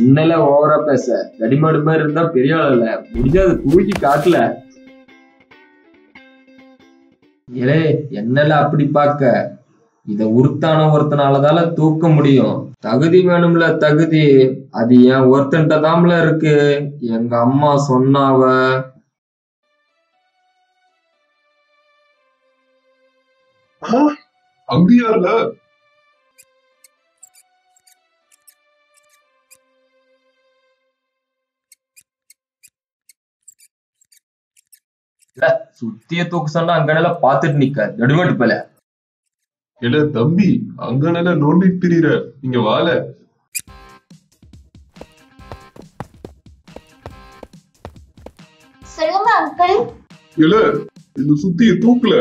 என்னல ஓவரா பேச தடிமாடு மாதிரி இருந்தா பெரிய ஆள் இல்ல முடிஞ்சா அதை தூக்கி காட்டல ஏலே என்னல அப்படி பார்க்க இத உருத்தான ஒருத்தனாலதால தூக்க முடியும் தகுதி வேணும்ல தகுதி அது என் ஒருத்தன்ட்ட தாம்ல இருக்கு எங்க அம்மா சொன்னாவ அங்கேயா இல்ல இல்ல சுத்திய தூக்க சொன்னா அங்கனால பாத்துட்டு நிக்க நடுமட்டு போல இல்ல தம்பி அங்க நல்லா நோண்டிட்டு திரியிற இங்க வாழ சொல்லுங்க அங்கிள் இல்ல இந்த சுத்திய தூக்கல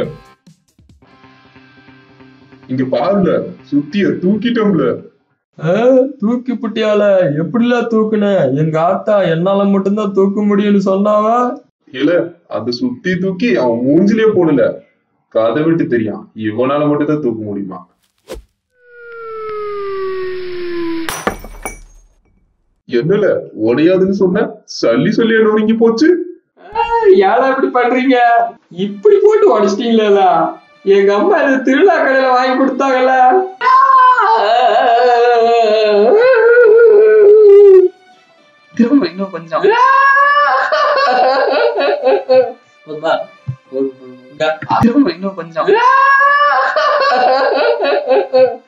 இங்க பாருங்க சுத்திய தூக்கிட்டோம்ல தூக்கி புட்டியால எப்படிலாம் தூக்குன எங்க ஆத்தா என்னால மட்டும்தான் தூக்க முடியும்னு சொன்னாவ இல்ல அந்த சுத்தி தூக்கி அவன் மூஞ்சிலே போடல கதை விட்டு தெரியும் இவனால மட்டும் தான் தூக்க முடியுமா என்னல உடையாதுன்னு சொன்ன சல்லி சொல்லி நொறுங்கி போச்சு ஏழை இப்படி பண்றீங்க இப்படி போட்டு உடச்சிட்டீங்களா எங்க அம்மா இந்த திருவிழா கடையில வாங்கி கொடுத்தாங்கல்ல திரும்ப இன்னும் கொஞ்சம் போதுமா? போதும், போதும். திரும்ப இன்னும் கொஞ்சம்